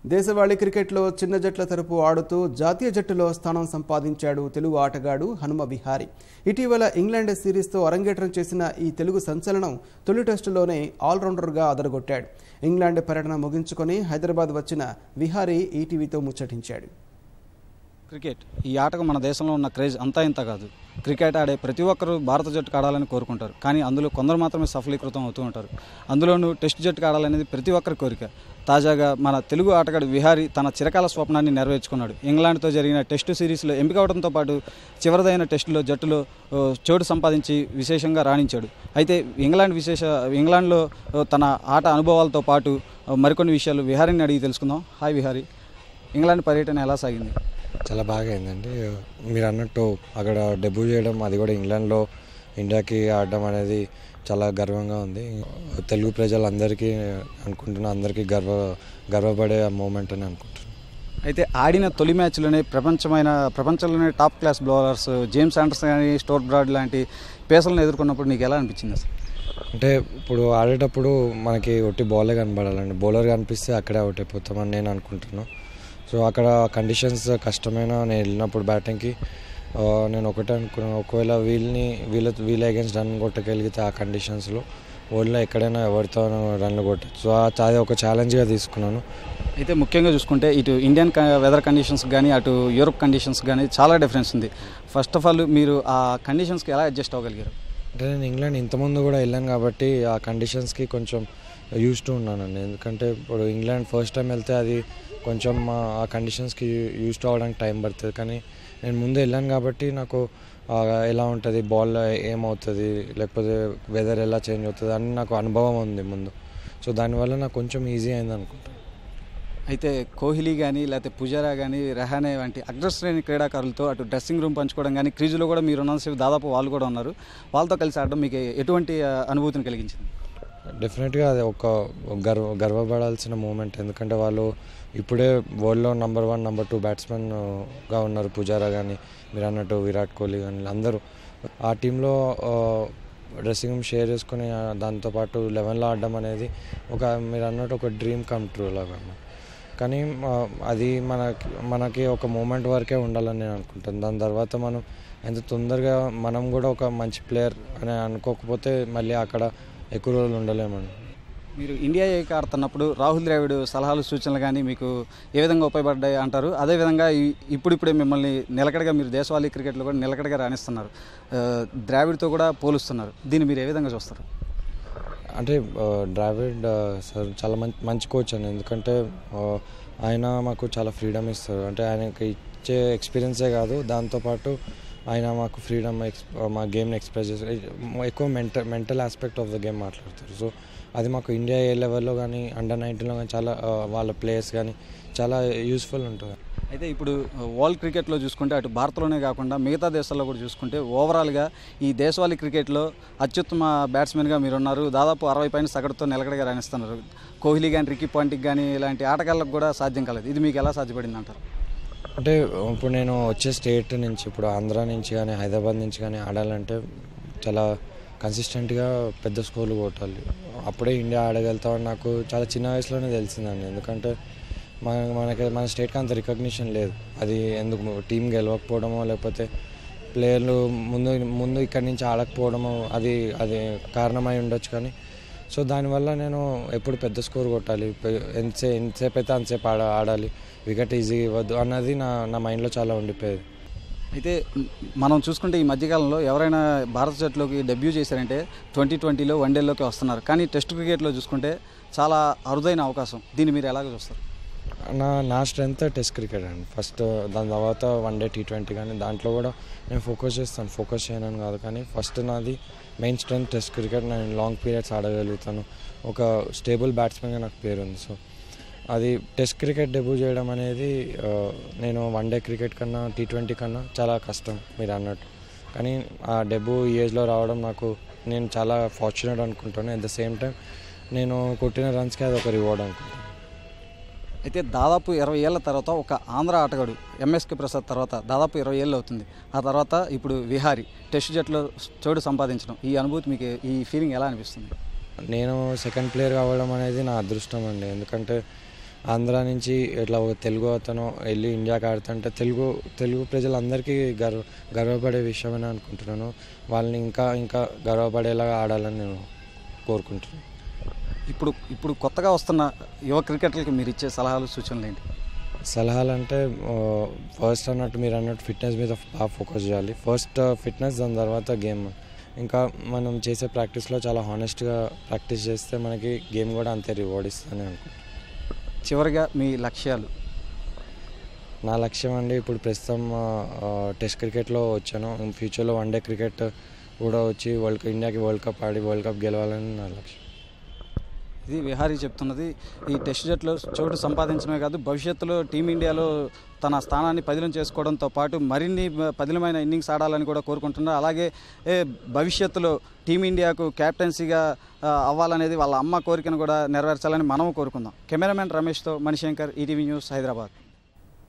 దేశవాళీ క్రికెట్లో చిన్న జట్ల తరపు ఆడుతూ జాతీయ జట్టులో స్థానం సంపాదించాడు తెలుగు ఆటగాడు హనుమ విహారీ ఇటీవల ఇంగ్లాండ్ సిరీస్తో అరంగేట్రం చేసిన ఈ తెలుగు సంచలనం తొలి టెస్టులోనే ఆల్రౌండర్గా అదరగొట్టాడు ఇంగ్లాండ్ పర్యటన ముగించుకొని హైదరాబాద్ వచ్చిన విహారీ ఈటీవీతో ముచ్చటించాడు క్రికెట్ ఈ ఆటకు మన దేశంలో ఉన్న క్రేజ్ అంతా ఇంత కాదు క్రికెట్ ఆడే ప్రతి ఒక్కరూ భారత జట్టుకు ఆడాలని కోరుకుంటారు కానీ అందులో కొందరు మాత్రమే సఫలీకృతం అవుతూ ఉంటారు అందులోనూ టెస్ట్ జట్టుకు ఆడాలనేది ప్రతి ఒక్కరి కోరిక తాజాగా మన తెలుగు ఆటగాడు విహారీ తన చిరకాల స్వప్నాన్ని నెరవేర్చుకున్నాడు ఇంగ్లాండ్తో జరిగిన టెస్టు సిరీస్లో ఎంపిక అవడంతో పాటు చివరిదైన టెస్టులో జట్టులో ఓ, చోటు సంపాదించి విశేషంగా రాణించాడు అయితే ఇంగ్లాండ్ విశేష ఇంగ్లాండ్లో ఓ, తన ఆట అనుభవాలతో పాటు ఓ, మరికొన్ని విషయాలు విహారీని అడిగి తెలుసుకుందాం హాయ్ విహారీ ఇంగ్లాండ్ పర్యటన ఎలా సాగింది చాలా బాగా అయిందండి మీరు అన్నట్టు అక్కడ డెబ్యూ చేయడం అది కూడా ఇంగ్లాండ్లో ఇండియాకి ఆడడం అనేది చాలా గర్వంగా ఉంది తెలుగు ప్రజలందరికీ అనుకుంటున్నా అందరికీ గర్వ గర్వపడే మూమెంట్ అని అనుకుంటున్నాను అయితే ఆడిన తొలి మ్యాచ్లోనే ప్రపంచమైన ప్రపంచంలోనే top class bowlers James Anderson కానీ స్టోర్ బ్రాడ్ లాంటి పేసలను ఎదుర్కొన్నప్పుడు నీకు ఎలా అనిపించింది అసలు అంటే ఇప్పుడు ఆడేటప్పుడు మనకి ఒట్టి బౌలర్ కనబడాలండి బౌలర్ కనిపిస్తే అక్కడే అవుట్ అయిపోతామని నేను అనుకుంటున్నాను సో అక్కడ కండిషన్స్ కష్టమైన నేను వెళ్ళినప్పుడు బ్యాటింగ్కి ఆ, నేను ఒకటే అనుకున్నాను ఒకవేళ వీళ్ళని వీళ్ళ వీళ్ళ అగేన్స్ట్ రన్ కొట్టగలిగితే ఆ కండిషన్స్లో వరల్డ్లో ఎక్కడైనా ఎవరితో రన్లు కొట్టచ్చు సో ఆ- అది ఒక ఛాలెంజ్గా తీసుకున్నాను అయితే ముఖ్యంగా చూసుకుంటే ఇటు ఇండియన్ వెదర్ కండిషన్స్ కానీ అటు యూరోప్ కండిషన్స్ కానీ చాలా డిఫరెన్స్ ఉంది ఫస్ట్ ఆఫ్ ఆల్ మీరు ఆ కండిషన్స్కి ఎలా అడ్జస్ట్ అవ్వగలిగారు అంటే నేను ఇంగ్లాండ్ ఇంతకుముందు కూడా వెళ్ళాను కాబట్టి ఆ కండిషన్స్కి కొంచెం యూస్ టు ఉన్నానండి ఎందుకంటే ఇప్పుడు ఇంగ్లాండ్ ఫస్ట్ టైం వెళ్తే అది కొంచెం ఆ- ఆ కండిషన్స్కి యూస్ టు అవ్వడానికి టైం పడుతుంది కానీ నేను ముందు వెళ్ళాను కాబట్టి నాకు ఆ, ఎలా ఉంటుంది బాల్ ఏమవుతుంది లేకపోతే వెదర్ ఎలా చేంజ్ అవుతుంది అని నాకు అనుభవం ఉంది ముందు సో దానివల్ల నాకు కొంచెం ఈజీ అయింది అనుకుంటాను అయితే కోహ్లీ కానీ లేకపోతే పుజారా కానీ రెహానే వంటి అగ్రశ్రేణి క్రీడాకారులతో అటు డ్రెస్సింగ్ రూమ్ పంచుకోవడం కానీ క్రీజులో కూడా మీరు ఉన్నంతసేపు దాదాపు వాళ్ళు కూడా ఉన్నారు వాళ్ళతో కలిసి ఆడడం మీకు ఎటువంటి ఆ, అనుభూతిని కలిగించింది డెఫినెట్గా అది ఒక గర్వ గర్వపడాల్సిన మూమెంట్ ఎందుకంటే వాళ్ళు ఇప్పుడే వరల్డ్లో నంబర్ వన్ నంబర్ టూ బ్యాట్స్మెన్గా ఉన్నారు పుజారా కానీ మీరు అన్నట్టు విరాట్ కోహ్లీ కానీ అందరూ ఆ టీంలో డ్రెస్సింగ్ రూమ్ షేర్ చేసుకుని ఆ, దాంతోపాటు లెవెన్లో ఆడడం అనేది ఒక మీరు అన్నట్టు ఒక డ్రీమ్ కమ్ ట్రూ లాగా అన్నమాట. కానీ ఆ, అది మనకి మనకి ఒక మూమెంట్ వరకే ఉండాలని నేను అనుకుంటాను దాని తర్వాత మనం ఎంత తొందరగా మనం కూడా ఒక మంచి ప్లేయర్ అని అనుకోకపోతే మళ్ళీ అక్కడ ఎక్కువ రోజులు ఉండలేమండి మీరు ఇండియా ఏక ఆడుతున్నప్పుడు రాహుల్ ద్రావిడ్ సలహాలు సూచనలు కానీ మీకు ఏ విధంగా ఉపయోగపడ్డాయి అంటారు అదేవిధంగా ఈ- ఇప్పుడిప్పుడే మిమ్మల్ని నిలకడగా మీరు దేశవాళీ క్రికెట్లో కూడా నిలకడగా రాణిస్తున్నారు ఆ, ద్రావిడ్తో కూడా పోలుస్తున్నారు దీన్ని మీరు ఏ విధంగా చూస్తారు అంటే ఆ, ద్రావిడ్ ఆ, సార్ చాలా మంచి మంచి కోచ్ అండి ఎందుకంటే ఆ, ఆయన మాకు చాలా ఫ్రీడమ్ ఇస్తారు అంటే ఆయనకి ఇచ్చే ఎక్స్పీరియన్సే కాదు దాంతోపాటు ఆయన మాకు ఫ్రీడమ్ ఎక్స్ మా గేమ్ని ఎక్స్ప్రెస్ చేసి ఎక్కువ mental mental aspect of the game మాట్లాడతారు సో అది మాకు ఇండియా ఏ లెవెల్లో కానీ అండర్ నైన్టీన్లో కానీ చాలా ఆ, వాళ్ళ ప్లేయర్స్ కానీ చాలా యూస్ఫుల్ ఉంటుంది అయితే ఇప్పుడు వరల్డ్ క్రికెట్లో చూసుకుంటే అటు భారత్లోనే కాకుండా మిగతా దేశాల్లో కూడా చూసుకుంటే ఓవరాల్గా ఈ దేశవాళీ క్రికెట్లో అత్యుత్తమ బ్యాట్స్మెన్గా మీరు ఉన్నారు దాదాపు అరవై పైన సగటుతో నిలకడగా రాణిస్తున్నారు కోహ్లీ కానీ రికీ పాయింట్కి కానీ ఇలాంటి ఆటగాళ్ళకు కూడా సాధ్యం కాలేదు ఇది మీకు ఎలా సాధ్యపడింది అంటారు అంటే ఇప్పుడు నేను వచ్చే స్టేట్ నుంచి ఇప్పుడు ఆంధ్ర నుంచి కానీ హైదరాబాద్ నుంచి కానీ ఆడాలంటే చాలా కన్సిస్టెంట్గా పెద్ద స్కోర్లు కొట్టాలి అప్పుడే ఇండియా ఆడగలుగుతామని నాకు చాలా చిన్న వయసులోనే తెలిసిందండి ఎందుకంటే మన మనకి మన స్టేట్కి అంత రికగ్నిషన్ లేదు అది ఎందుకు టీం గెలవకపోవడమో లేకపోతే ప్లేయర్లు ముందు ముందు ఇక్కడి నుంచి ఆడకపోవడమో అది అది కారణమై ఉండొచ్చు కానీ సో దానివల్ల నేను ఎప్పుడు పెద్ద స్కోర్ కొట్టాలి పె- ఎంతసే ఎంతసేపు అయితే అంతసేపు ఆడ ఆడాలి వికెట్ ఈజీ ఇవ్వద్దు అన్నది నా నా మైండ్లో చాలా ఉండిపోయేది అయితే మ్, మనం చూసుకుంటే ఈ మధ్యకాలంలో ఎవరైనా భారత జట్టులోకి డెబ్యూ చేశారంటే ట్వంటీ ట్వంటీలో వన్డేలోకి వస్తున్నారు కానీ టెస్ట్ క్రికెట్లో చూసుకుంటే చాలా అరుదైన అవకాశం దీన్ని మీరు ఎలాగ చూస్తారు నా నా స్ట్రెంత్ టెస్ట్ క్రికెట్ అండి ఫస్ట్ దాని తర్వాత వన్ డే టీ ట్వంటీ కానీ దాంట్లో కూడా నేను ఫోకస్ చేస్తాను ఫోకస్ చేయనని కాదు కానీ ఫస్ట్ నాది మెయిన్ స్ట్రెంత్ టెస్ట్ క్రికెట్ నేను లాంగ్ పీరియడ్స్ ఆడగలుగుతాను ఒక స్టేబుల్ బ్యాట్స్మెన్గా నాకు పేరు ఉంది సో అది టెస్ట్ క్రికెట్ డెబ్యూ చేయడం అనేది ఆ, నేను వన్ డే క్రికెట్ కన్నా టీ ట్వంటీ కన్నా చాలా కష్టం మీరు అన్నట్టు కానీ ఆ డెబ్యూ ఈ ఏజ్లో రావడం నాకు నేను చాలా ఫార్చునేట్ అనుకుంటాను అట్ ద సేమ్ టైం నేను కొట్టిన రన్స్కి అది ఒక రివార్డ్ అనుకుంటాను అయితే దాదాపు ఇరవై ఏళ్ళ తర్వాత ఒక ఆంధ్ర ఆటగాడు ఎంఎస్కే ప్రసాద్ తర్వాత దాదాపు ఇరవై ఏళ్ళు అవుతుంది ఆ తర్వాత ఇప్పుడు విహారీ టెస్ట్ జట్లో చోటు సంపాదించడం ఈ అనుభూతి మీకు ఈ ఫీలింగ్ ఎలా అనిపిస్తుంది నేను సెకండ్ ప్లేయర్ కావడం అనేది నా అదృష్టం అండి ఎందుకంటే ఆంధ్ర నుంచి ఇట్లా ఒక తెలుగు అతను వెళ్ళి ఇండియాకి ఆడుతుంటే తెలుగు తెలుగు ప్రజలందరికీ గర్వ గర్వపడే విషయమని అనుకుంటున్నాను వాళ్ళని ఇంకా ఇంకా గర్వపడేలాగా ఆడాలని నేను కోరుకుంటున్నాను ఇప్పుడు ఇప్పుడు కొత్తగా వస్తున్న యువ క్రికెటర్లకి మీరు ఇచ్చే సలహాలు సూచనలు ఏంటి సలహాలు అంటే ఫస్ట్ అన్నట్టు మీరు అన్నట్టు ఫిట్నెస్ మీద బాగా ఫోకస్ చేయాలి ఫస్ట్ ఫిట్నెస్ దాని తర్వాత గేమ్ ఇంకా మనం చేసే ప్రాక్టీస్లో చాలా హానెస్ట్గా ప్రాక్టీస్ చేస్తే మనకి గేమ్ కూడా అంతే రివార్డ్ ఇస్తుందని అనుకుంటున్నాను చివరిగా మీ లక్ష్యాలు నా లక్ష్యం అండి ఇప్పుడు ప్రస్తుతం ఆ, ఆ, టెస్ట్ క్రికెట్లో వచ్చాను ఫ్యూచర్లో వన్ డే క్రికెట్ కూడా వచ్చి వరల్డ్ కప్ ఇండియాకి వరల్డ్ కప్ ఆడి వరల్డ్ కప్ గెలవాలని నా లక్ష్యం ఇది విహారీ చెప్తున్నది ఈ టెస్ట్ జట్లో చోటు సంపాదించడమే కాదు భవిష్యత్తులో టీమిండియాలో తన స్థానాన్ని పదిలం చేసుకోవడంతో పాటు మరిన్ని పదిలమైన ఇన్నింగ్స్ ఆడాలని కూడా కోరుకుంటున్నారు అలాగే ఏ, భవిష్యత్తులో టీమిండియాకు క్యాప్టెన్సీగా ఆ, అవ్వాలనేది వాళ్ళ అమ్మ కోరికను కూడా నెరవేర్చాలని మనము కోరుకుందాం కెమెరామెన్ రమేష్తో మణిశంకర్ ఈటీవీ న్యూస్ హైదరాబాద్